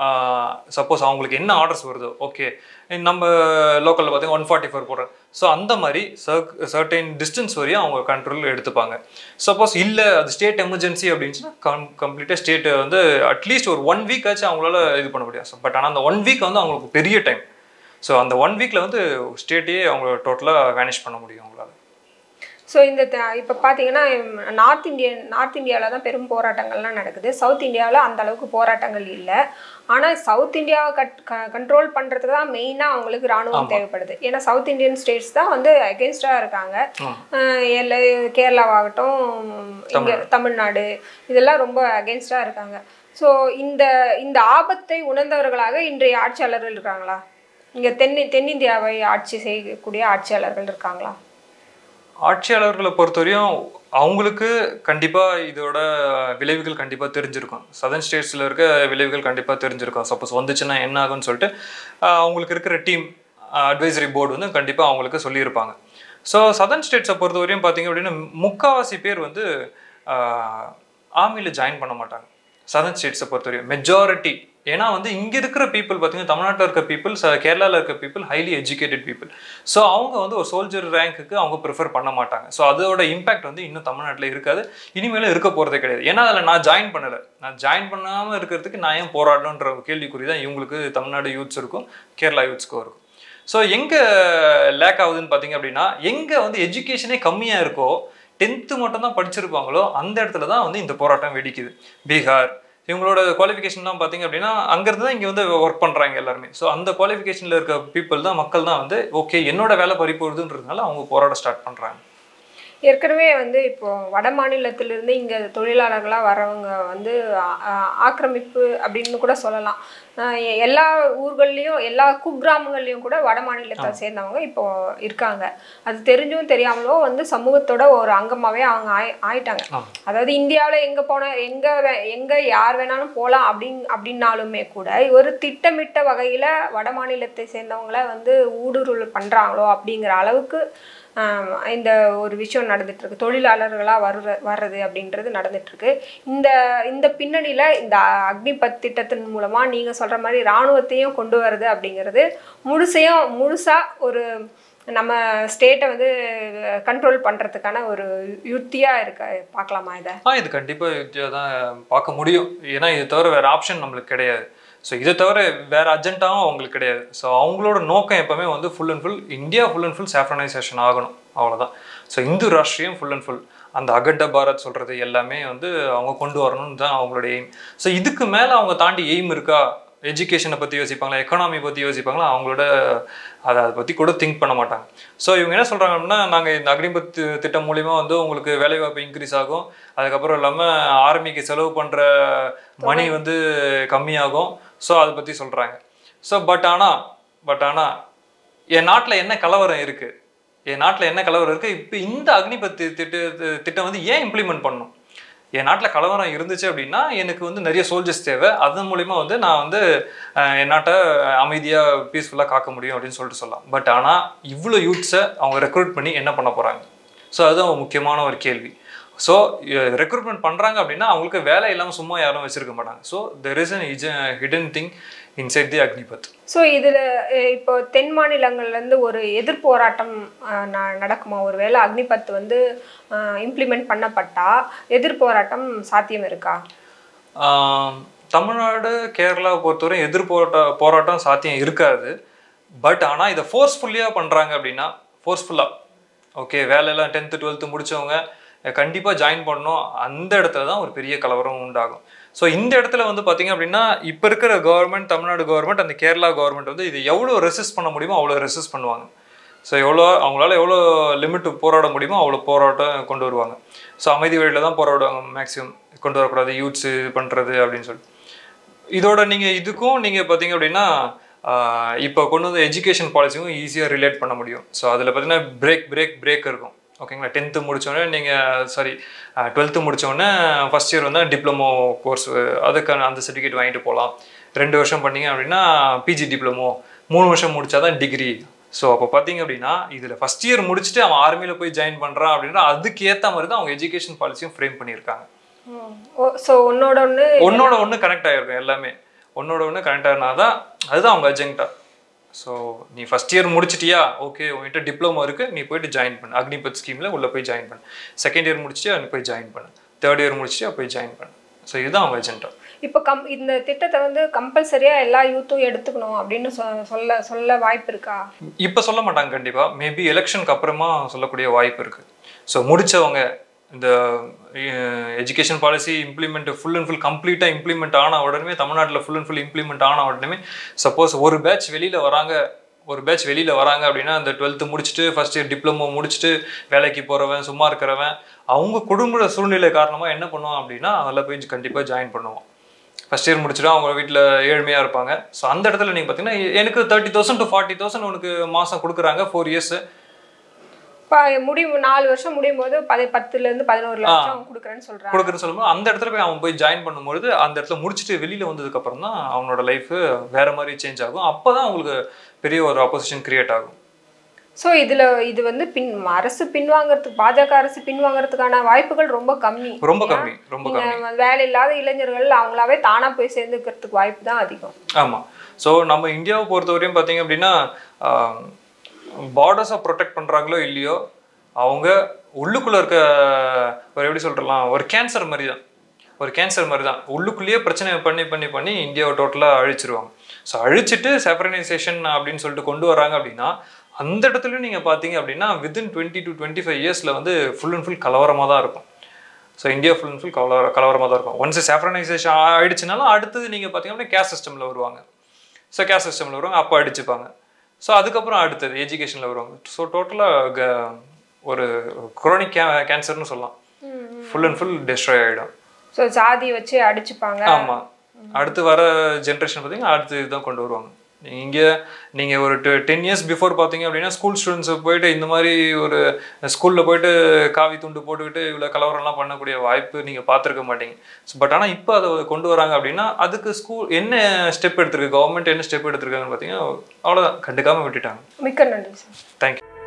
Speaker 1: சப்போஸ் அவங்களுக்கு என்ன ஆர்டர்ஸ் வருதோ ஓகே நம்ம லோக்கலில் பார்த்தீங்கன்னா ஒன் ஃபார்ட்டி ஃபோர் போடுறோம் ஸோ அந்த மாதிரி சர்டைன் டிஸ்டன்ஸ் வரையும் அவங்க கண்ட்ரோல் எடுத்துப்பாங்க சப்போஸ் இல்லை அது ஸ்டேட் எமர்ஜென்சி அப்படின்னுச்சுன்னா கம் கம்ப்ளீட்டாக ஸ்டேட் வந்து அட்லீஸ்ட் ஒரு ஒன் வீக் ஆச்சு அவங்களால இது பண்ண முடியாது பட் ஆனால் அந்த ஒன் வீக் வந்து அவங்களுக்கு பெரிய டைம் ஸோ அந்த ஒன் வீக்கில் வந்து ஸ்டேட்டையே அவங்க டோட்டலாக வேனிஷ் பண்ண முடியும் அவங்களால
Speaker 2: ஸோ இந்த த- இப்போ பார்த்தீங்கன்னா நார்த் இந்தியன் நார்த் இந்தியாவில் தான் பெரும் போராட்டங்கள்லாம் நடக்குது சவுத் இந்தியாவில் அந்த அளவுக்கு போராட்டங்கள் இல்லை ஆனால் சவுத் இந்தியாவை கட் கண்ட்ரோல் பண்ணுறதுக்கு தான் மெயினாக அவங்களுக்கு ராணுவம் தேவைப்படுது ஏன்னா சவுத் இந்தியன் ஸ்டேட்ஸ் தான் வந்து அகேன்ஸ்டாக இருக்காங்க
Speaker 1: ஆமா.
Speaker 2: அஹ் எல்லா கேரளாவாகட்டும் இங்கே தமிழ்நாடு இதெல்லாம் ரொம்ப அகேன்ஸ்டாக இருக்காங்க ஸோ இந்த இந்த ஆபத்தை உணர்ந்தவர்களாக இன்றைய ஆட்சியாளர்கள் இருக்காங்களா இங்கே தென் தென்னிந்தியாவை ஆட்சி செய்யக்கூடிய ஆட்சியாளர்கள் இருக்காங்களா
Speaker 1: ஆட்சியாளர்களை பொறுத்தவரையும் அவங்களுக்கு கண்டிப்பாக இதோட விளைவுகள் கண்டிப்பாக தெரிஞ்சிருக்கும் சதர்ன் ஸ்டேட்ஸில் இருக்க விளைவுகள் கண்டிப்பாக தெரிஞ்சிருக்கும் சப்போஸ் வந்துச்சுன்னா என்ன ஆகும்னு சொல்லிட்டு ஆஹ் அவங்களுக்கு இருக்கிற டீம் அட்வைசரி போர்டு வந்து கண்டிப்பாக அவங்களுக்கு சொல்லியிருப்பாங்க ஸோ சதர்ன் ஸ்டேட்ஸை பொறுத்தவரையும் பார்த்தீங்க அப்படின்னா முக்காவாசி பேர் வந்து ஆர்மியில் ஜாயின் பண்ண மாட்டாங்க சதர்ன் ஸ்டேட்ஸை பொறுத்தவரையும் மெஜாரிட்டி ஏன்னா வந்து இங்கே இருக்கிற பீப்புள் பார்த்தீங்கன்னா தமிழ்நாட்டில் இருக்க பீப்புள் கேரளாவில் இருக்க people highly educated people so அவங்க வந்து ஒரு சோல்ஜர் ரேங்க்குக்கு அவங்க ப்ரிஃபர் பண்ண மாட்டாங்க ஸோ அதோட இம்பாக்ட் வந்து இன்னும் தமிழ்நாட்டில் இருக்காது இனிமேலும் இருக்க போகிறதே கிடையாது ஏன்னா அதில் நான் ஜாயின் பண்ணலை நான் ஜாயின் பண்ணாமல் இருக்கிறதுக்கு நான் ஏன் போராடணுன்ற ஒரு கேள்விக்குறி தான் இவங்களுக்கு தமிழ்நாடு யூத்ஸ் இருக்கும் கேரளா யூத்ஸ்க்கும் இருக்கும் ஸோ எங்கே லேக் ஆகுதுன்னு பார்த்தீங்க அப்படின்னா எங்கே வந்து எஜுகேஷனே கம்மியாக இருக்கோ டென்த்து மட்டும் தான் படிச்சிருப்பாங்களோ அந்த இடத்துல தான் வந்து இந்த போராட்டம் வெடிக்குது பீகார் இவங்களோட குவாலிஃபிகேஷன்லாம் பார்த்தீங்க அப்படின்னா அங்கேருந்து தான் இங்கே வந்து ஒர்க் பண்ணுறாங்க எல்லாருமே ஸோ அந்த குவாலிஃபிகேஷனில் இருக்க பீப்புள் தான் மக்கள் தான் வந்து ஓகே என்னோட வேலை பறி போகுதுன்றதுனால அவங்க போராட ஸ்டார்ட் பண்ணுறாங்க
Speaker 2: ஏற்கனவே வந்து இப்போ வட மாநிலத்திலிருந்து இங்கே தொழிலாளர்களாக வரவங்க வந்து ஆ- ஆ- ஆக்கிரமிப்பு அப்படின்னு கூட சொல்லலாம் ஆஹ் எ- எல்லா ஊர்கள்லேயும் எல்லா குக்கிராமங்கள்லேயும் கூட வட மாநிலத்தை சேர்ந்தவங்க இப்போ இருக்காங்க அது தெரிஞ்சும் தெரியாமலோ வந்து சமூகத்தோட ஒரு அங்கமாகவே அவங்க ஆய் ஆயிட்டாங்க
Speaker 1: ஆமா.
Speaker 2: அதாவது இந்தியாவில் எங்கே போன எங்கே எங்கே யார் வேணாலும் போகலாம் அப்படின் அப்படின்னாலுமே கூட ஒரு திட்டமிட்ட வகையில் வட மாநிலத்தை சேர்ந்தவங்கள வந்து ஊடுருவல் பண்ணுறாங்களோ அப்படிங்கிற அளவுக்கு ஆம், இந்த ஒரு விஷயம் நடந்துட்டு இருக்கு தொழிலாளர்களாக வர்ற வர்றது அப்படின்றது நடந்துட்டு இருக்கு இந்த இந்த பின்னணியில் இந்த அக்னிபத் திட்டத்தின் மூலமாக நீங்கள் சொல்கிற மாதிரி இராணுவத்தையும் கொண்டு வருது அப்படிங்கிறது முழுசையும் முழுசாக ஒரு நம்ம ஸ்டேட்டை வந்து கண்ட்ரோல் பண்ணுறதுக்கான ஒரு யுக்தியாக இருக்க பார்க்கலாமா இதை
Speaker 1: ஆ இது கண்டிப்பாக தான் பார்க்க முடியும் ஏன்னா இது தவிர வேறு ஆப்ஷன் நம்மளுக்கு கிடையாது ஸோ இதை தவிர வேறு அஜெண்டாவும் அவங்களுக்கு கிடையாது ஸோ அவங்களோட நோக்கம் எப்பவுமே வந்து full and full India full and full saffronization ஆகணும் அவ்வளோதான் ஸோ இந்து ராஷ்டிரியம் ஃபுல் அண்ட் ஃபுல் அந்த அகண்ட பாரத் சொல்கிறது எல்லாமே வந்து அவங்க கொண்டு வரணும்னு தான் அவங்களோட எய்ம் ஸோ இதுக்கு மேலே அவங்க தாண்டி எய்ம் இருக்கா எஜுகேஷனை பற்றி யோசிப்பாங்களா எக்கனாமி பற்றி யோசிப்பாங்களா அவங்களோட அதை அதை பற்றி கூட திங்க் பண்ண மாட்டாங்க ஸோ இவங்க என்ன சொல்கிறாங்க அப்படின்னா நாங்கள் இந்த அக்னிபத் தி- திட்டம் மூலிமா வந்து உங்களுக்கு வேலைவாய்ப்பு இன்க்ரீஸ் ஆகும் அதுக்கப்புறம் இல்லாமல் ஆர்மிக்கு செலவு பண்ணுற மணி வந்து கம்மியாகும் ஸோ அதை பற்றி சொல்கிறாங்க ஸோ பட் ஆனால் பட் ஆனால் என் நாட்டில் என்ன கலவரம் இருக்குது என் நாட்டில் என்ன கலவரம் இருக்குது இப்போ இந்த அக்னிபத் தி- திட்ட திட்டம் வந்து ஏன் இம்ப்ளிமெண்ட் பண்ணணும் என் நாட்டில் கலவரம் இருந்துச்சு அப்படின்னா எனக்கு வந்து நிறைய சோல்ஜர்ஸ் தேவை அதன் மூலிமா வந்து நான் வந்து அஹ், என் நாட்டை அமைதியாக பீஸ்ஃபுல்லாக காக்க முடியும் அப்படின்னு சொல்லிட்டு சொல்லலாம் பட் ஆனால் இவ்வளோ யூத்ஸை அவங்க ரெக்ரூட் பண்ணி என்ன பண்ண போகிறாங்க ஸோ அதுதான் ஒரு முக்கியமான ஒரு கேள்வி ஸோ ரெக்ரூட்மெண்ட் பண்ணுறாங்க அப்படின்னா அவங்களுக்கு வேலை இல்லாமல் சும்மா யாரும் வச்சிருக்க மாட்டாங்க ஸோ தெர் இஸ் அன் இஜ hidden thing inside the Agnipath
Speaker 2: so இதில் இப்போ தென் மாநிலங்கள்லேருந்து ஒரு எதிர்போராட்டம் அஹ், ந- நடக்குமா ஒருவேளை அக்னிபத் வந்து இம்ப்ளிமெண்ட் பண்ணப்பட்டா எதிர்போராட்டம் சாத்தியம் இருக்கா
Speaker 1: ஆம், தமிழ்நாடு கேரளாவை பொறுத்தவரை எதிர் போராட்ட போராட்டம் சாத்தியம் இருக்காது பட் ஆனால் இதை ஃபோர்ஸ்ஃபுல்லியாக பண்ணுறாங்க அப்படின்னா ஃபோர்ஸ்ஃபுல்லாக ஓகே வேலையெல்லாம் டென்த்து டுவெல்த்து முடிச்சவங்க கண்டிப்பாக ஜாயின் பண்ணணும் அந்த இடத்துல தான் ஒரு பெரிய கலவரம் உண்டாகும் ஸோ இந்த இடத்துல வந்து பார்த்தீங்க அப்படின்னா இப்போ இருக்கிற கவர்மெண்ட் தமிழ்நாடு கவர்மெண்ட் அந்த கேரளா கவர்மெண்ட் வந்து இது எவ்வளோ ரெசிஸ்ட் பண்ண முடியுமோ அவ்வளோ ரெசிஸ்ட் பண்ணுவாங்க ஸோ எவ்வளோ அவங்களால எவ்வளோ லிமிட் போராட முடியுமோ அவ்வளோ போராட்டம் கொண்டு வருவாங்க ஸோ அமைதி வழியில் தான் போராடுவாங்க மேக்ஸிமம் கொண்டு வரக்கூடாது யூத்ஸ் இது பண்ணுறது அப்படின்னு சொல்லி இதோட நீங்கள் இதுக்கும் நீங்கள் பார்த்தீங்க அப்படின்னா ஆஹ், இப்போ கொண்டு வந்த எஜுகேஷன் பாலிசியும் ஈஸியாக ரிலேட் பண்ண முடியும் ஸோ அதில் பார்த்தீங்கன்னா பிரேக் பிரேக் பிரேக் இருக்கும் ஓகேங்களா டென்த்து முடித்தோடனே நீங்கள் சாரி டுவெல்த்து முடித்தோடனே ஃபஸ்ட் இயர் வந்து டிப்ளமோ கோர்ஸ் அதுக்கான அந்த சர்டிஃபிகேட் வாங்கிட்டு போகலாம் ரெண்டு வருஷம் பண்ணீங்க அப்படின்னா பிஜி டிப்ளமோ மூணு வருஷம் முடிச்சாதான் டிகிரி ஸோ அப்போ பார்த்தீங்க அப்படின்னா இதில் ஃபஸ்ட் இயர் முடிச்சுட்டு அவன் ஆர்மியில் போய் ஜாயின் பண்ணுறான் அப்படின்னா அதுக்கு ஏற்ற மாதிரி தான் அவங்க எஜுகேஷன் பாலிசியும் ஃப்ரேம் பண்ணியிருக்காங்க
Speaker 2: ஸோ ஒன்னோட ஒன்று
Speaker 1: ஒன்னோட ஒன்று கனெக்ட் ஆகிருக்கும் எல்லாமே ஒன்னோட ஒன்று கனெக்ட் ஆகினா தான் அதுதான் அவங்க அஜெண்டா ஸோ நீ ஃபஸ்ட் இயர் முடிச்சிட்டியா ஓகே உங்ககிட்ட டிப்ளமோ இருக்குது நீ போயிட்டு ஜாயின் பண்ணு அக்னிபத் ஸ்கீமில் உள்ளே போய் ஜாயின் பண்ணு செகண்ட் இயர் முடிச்சிட்டியா நீ போய் ஜாயின் பண்ணு தேர்ட் இயர் முடிச்சிட்டியா போய் ஜாயின் பண்ணு ஸோ இதுதான் அவங்க எஜெண்டா
Speaker 2: இப்போ கம் இந்த திட்டத்தை வந்து கம்பல்சரியா எல்லா யூத்தும் எடுத்துக்கணும் அப்படின்னு சொ- சொல்ல சொல்ல வாய்ப்பு இருக்கா
Speaker 1: இப்போ சொல்ல மாட்டாங்க கண்டிப்பா மேபி எலெக்ஷனுக்கு அப்புறமா சொல்லக்கூடிய வாய்ப்பு இருக்கு ஸோ முடிச்சவங்க இந்த education policy implement full and full கம்ப்ளீட்டாக இம்ப்ளிமெண்ட் ஆன உடனே தமிழ்நாட்டில் ஃபுல் அண்ட் ஃபுல் இம்ப்ளிமெண்ட் ஆன உடனே சப்போஸ் ஒரு பேட்ச் வெளியில் வராங்க ஒரு பேட்ச் வெளியில் வராங்க அப்படின்னா அந்த டுவெல்த்து முடிச்சுட்டு ஃபர்ஸ்ட் இயர் டிப்ளமோ முடிச்சுட்டு வேலைக்கு போகிறவன் சும்மா இருக்கிறவன் அவங்க குடும்ப சூழ்நிலை காரணமாக என்ன பண்ணுவான் அப்படின்னா அதில் போய் கண்டிப்பாக ஜாயின் பண்ணுவான் ஃபர்ஸ்ட் இயர் முடிச்சுட்டு அவங்க வீட்டில் ஏழ்மையாக இருப்பாங்க ஸோ அந்த இடத்துல நீங்கள் பார்த்தீங்கன்னா எனக்கு thirty thousand to forty thousand உனக்கு மாதம் கொடுக்குறாங்க ஃபோர் இயர்ஸ்
Speaker 2: இப்போ முடியும் நாலு வருஷம் முடியும் போது பதி பத்துல இருந்து பதினோரு லட்சம் கொடுக்குறேன்னு சொல்றாங்க
Speaker 1: கொடுக்குறேன்னு சொல்லும்போது அந்த இடத்துல போய் அவன் போய் ஜாயின் பண்ணும்பொழுது அந்த இடத்துல முடிச்சுட்டு வெளியில் வந்ததுக்கப்புறம் தான் அவனோட லைஃப் வேற மாதிரி சேஞ்ச் ஆகும் அப்போ தான் அவங்களுக்கு பெரிய ஒரு ஆப்போசிஷன் கிரியேட் ஆகும்
Speaker 2: ஸோ இதுல இது வந்து பின் அரசு பின்வாங்கறதுக்கு பாஜக அரசு பின்வாங்கறதுக்கான வாய்ப்புகள் ரொம்ப கம்மி
Speaker 1: ரொம்ப கம்மி ரொம்ப கம்மி
Speaker 2: நீங்க வேலை இல்லாத இளைஞர்கள் அவங்களாவே தானா போய் சேர்ந்துக்கிறதுக்கு வாய்ப்பு தான் அதிகம்
Speaker 1: ஆமாம் ஸோ நம்ம இந்தியாவை பொறுத்தவரையும் பார்த்தீங்க அப்படின்னா பார்டர்ஸை ப்ரொடெக்ட் பண்ணுறாங்களோ இல்லையோ அவங்க உள்ளுக்குள்ளே இருக்க ஒரு எப்படி சொல்றலாம் ஒரு கேன்சர் மாதிரி தான் ஒரு கேன்சர் மாதிரி தான் உள்ளுக்குள்ளேயே பிரச்சனை பண்ணி பண்ணி பண்ணி இந்தியாவை டோட்டலாக அழிச்சிருவாங்க ஸோ அழிச்சிட்டு செப்பரனைசேஷன் அப்படின்னு சொல்லிட்டு கொண்டு வராங்க அப்படின்னா அந்த இடத்துலையும் நீங்கள் பார்த்தீங்க அப்படின்னா within twenty to twenty five இயர்ஸில் வந்து ஃபுல் அண்ட் ஃபுல் கலவரமாக தான் இருக்கும் so India full and full கலவர கலவரமாக தான் இருக்கும் ஒன்ஸ் சாஃப்ரனைசேஷன் ஆயிடுச்சுனாலும் அடுத்தது நீங்கள் பார்த்தீங்க அப்படின்னா கேஸ் சிஸ்டமில் வருவாங்க ஸோ கேஸ் சிஸ்டமில் வருவாங்க அப்போ அடிச்சுப்பாங்க ஸோ அதுக்கப்புறம் அடுத்தது எஜுகேஷனில் வருவாங்க ஸோ டோட்டலாக ஒரு குரோனிக் கே கேன்சர்னு சொல்லலாம் ஃபுல் அண்ட் ஃபுல் டெஸ்ட்ராய் ஆகிடும்
Speaker 2: ஸோ சாதி வச்சு அடிச்சுப்பாங்க
Speaker 1: ஆமாம் அடுத்து வர ஜென்ரேஷன் பார்த்தீங்கன்னா அடுத்து இதுதான் கொண்டு வருவாங்க இங்கே நீங்கள் ஒரு டென் இயர்ஸ் பிஃபோர் பார்த்தீங்க அப்படின்னா ஸ்கூல் ஸ்டூடெண்ட்ஸ் போயிட்டு இந்த மாதிரி ஒரு ஸ்கூலில் போயிட்டு காவி துண்டு போட்டுக்கிட்டு இவ்வளோ கலவரம்லாம் பண்ணக்கூடிய வாய்ப்பு நீங்கள் பார்த்துருக்க மாட்டீங்க பட் ஆனால் இப்போ அதை கொண்டு வராங்க அப்படின்னா அதுக்கு ஸ்கூல் என்ன ஸ்டெப் எடுத்திருக்கு கவர்மெண்ட் என்ன ஸ்டெப் எடுத்திருக்காங்கன்னு பார்த்தீங்கன்னா அவ்வளோதான் கண்டுக்காமல் விட்டுட்டாங்க
Speaker 2: மிக்க நன்றி சார்
Speaker 1: தேங்க்யூ